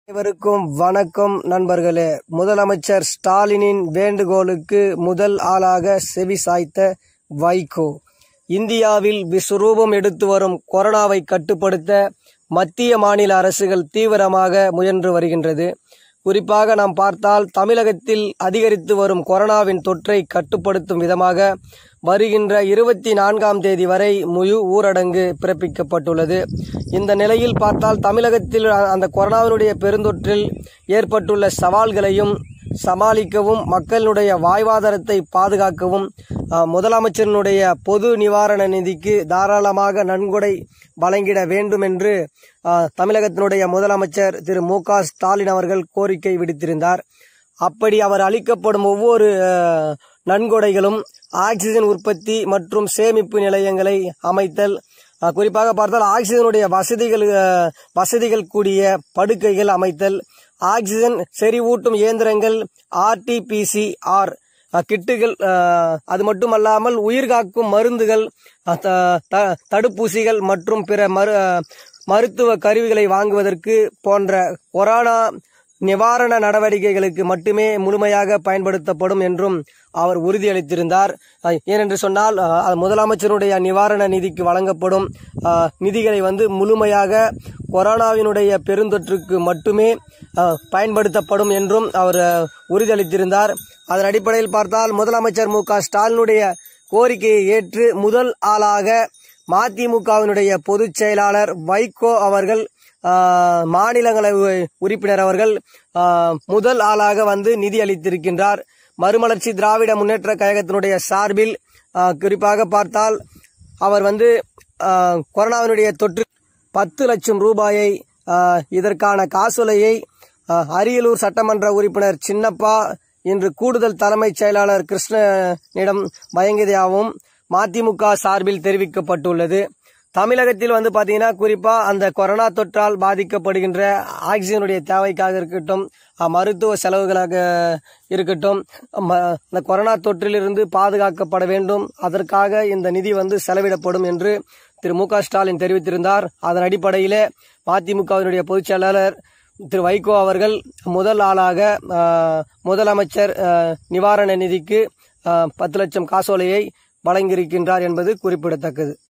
அனைவருக்கும் வணக்கம் நண்பர்களே முதலமைச்சர் ஸ்டாலினின் வேண்டுகோளுக்கு முதல் ஆளாக செவி சாய்த்த வைகோ இந்தியாவில் விஸ்வரூபம் எடுத்து வரும் கொரோனாவை கட்டுப்படுத்த மத்திய மாநில அரசுகள் தீவிரமாக முயன்று வருகின்றது குறிப்பாக நாம் பார்த்தால் தமிழகத்தில் அதிகரித்து வரும் கொரோனாவின் தொற்றை கட்டுப்படுத்தும் விதமாக வருகின்ற இருபத்தி நான்காம் தேதி வரை முழு ஊரடங்கு பிறப்பிக்கப்பட்டுள்ளது இந்த நிலையில் பார்த்தால் தமிழகத்தில் அந்த கொரோனாவினுடைய பெருந்தொற்றில் ஏற்பட்டுள்ள சவால்களையும் சமாளிக்கவும் மக்களுடைய வாழ்வாதாரத்தை பாதுகாக்கவும் அஹ், முதலமைச்சரினுடைய பொது நிவாரண நிதிக்கு தாராளமாக நன்கொடை வழங்கிட வேண்டும் என்று அஹ், தமிழகத்தினுடைய முதலமைச்சர் திரு மு க ஸ்டாலின் அவர்கள் கோரிக்கை விடுத்திருந்தார் அப்படி அவர் அளிக்கப்படும் ஒவ்வொரு அஹ், நன்கொடைகளும் ஆக்சிஜன் உற்பத்தி மற்றும் சேமிப்பு நிலையங்களை அமைத்தல் அஹ், குறிப்பாக பார்த்தால் ஆக்சிஜனுடைய வசதிகள் அஹ், வசதிகள் கூடிய படுக்கைகள் அமைத்தல் ஆக்சிஜன் செறிவூட்டும் இயந்திரங்கள் ஆர்டிபிசிஆர் கிட்டுகள் அஹ், அது மட்டுமல்லாமல் உயிர்காக்கும் மருந்துகள் அஹ், த- த- தடுப்பூசிகள் மற்றும் பிற மரு அஹ், மருத்துவ கருவிகளை வாங்குவதற்கு போன்ற கொரோனா நிவாரண நடவடிக்கைகளுக்கு மட்டுமே முழுமையாக பயன்படுத்தப்படும் என்றும் அவர் உறுதியளித்திருந்தார் அஹ், ஏனென்று சொன்னால் அஹ், அது முதலமைச்சருடைய நிவாரண நிதிக்கு வழங்கப்படும் அஹ், நிதிகளை வந்து முழுமையாக கொரோனாவினுடைய பெருந்தொற்றுக்கு மட்டுமே அஹ், பயன்படுத்தப்படும் என்றும் அவர் அஹ், உறுதியளித்திருந்தார் அதன் அடிப்படையில் பார்த்தால் முதலமைச்சர் மு க ஸ்டாலினுடைய கோரிக்கையை ஏற்று முதல் ஆளாக மதிமுகவினுடைய பொதுச் செயலாளர் வைகோ அவர்கள் ஆஹ், மாநிலங்களவை உறுப்பினர் அவர்கள் ஆஹ், முதல் ஆளாக வந்து நிதி அளித்திருக்கின்றார் மறுமலர்ச்சி திராவிட முன்னேற்ற கழகத்தினுடைய சார்பில் ஆஹ், குறிப்பாக பார்த்தால் அவர் வந்து ஆஹ், கொரோனாவினுடைய தொற்று பத்து லட்சம் ரூபாயை ஆஹ், இதற்கான காசோலையை ஆஹ், அரியலூர் சட்டமன்ற உறுப்பினர் சின்னப்பா இன்று கூடுதல் தலைமைச் செயலாளர் கிருஷ்ணனிடம் வழங்கியதாகவும் மதிமுக சார்பில் தெரிவிக்கப்பட்டுள்ளது தமிழகத்தில் வந்து பாத்தீங்கன்னா குறிப்பா அந்த கொரோனா தொற்றால் பாதிக்கப்படுகின்ற ஆக்சிஜனுடைய தேவைக்காக இருக்கட்டும் அஹ், மருத்துவ செலவுகளாக இருக்கட்டும் ம- இந்த கொரோனா தொற்றிலிருந்து பாதுகாக்கப்பட வேண்டும் அதற்காக இந்த நிதி வந்து செலவிடப்படும் என்று திரு மு க ஸ்டாலின் தெரிவித்திருந்தார் அதன் அடிப்படையிலே மதிமுகவினுடைய பொதுச் செயலாளர் திரு வைகோ அவர்கள் முதல் ஆளாக அஹ், முதலமைச்சர் அஹ், நிவாரண நிதிக்கு அஹ், பத்து லட்சம் காசோலையை வழங்கியிருக்கின்றார் என்பது குறிப்பிடத்தக்கது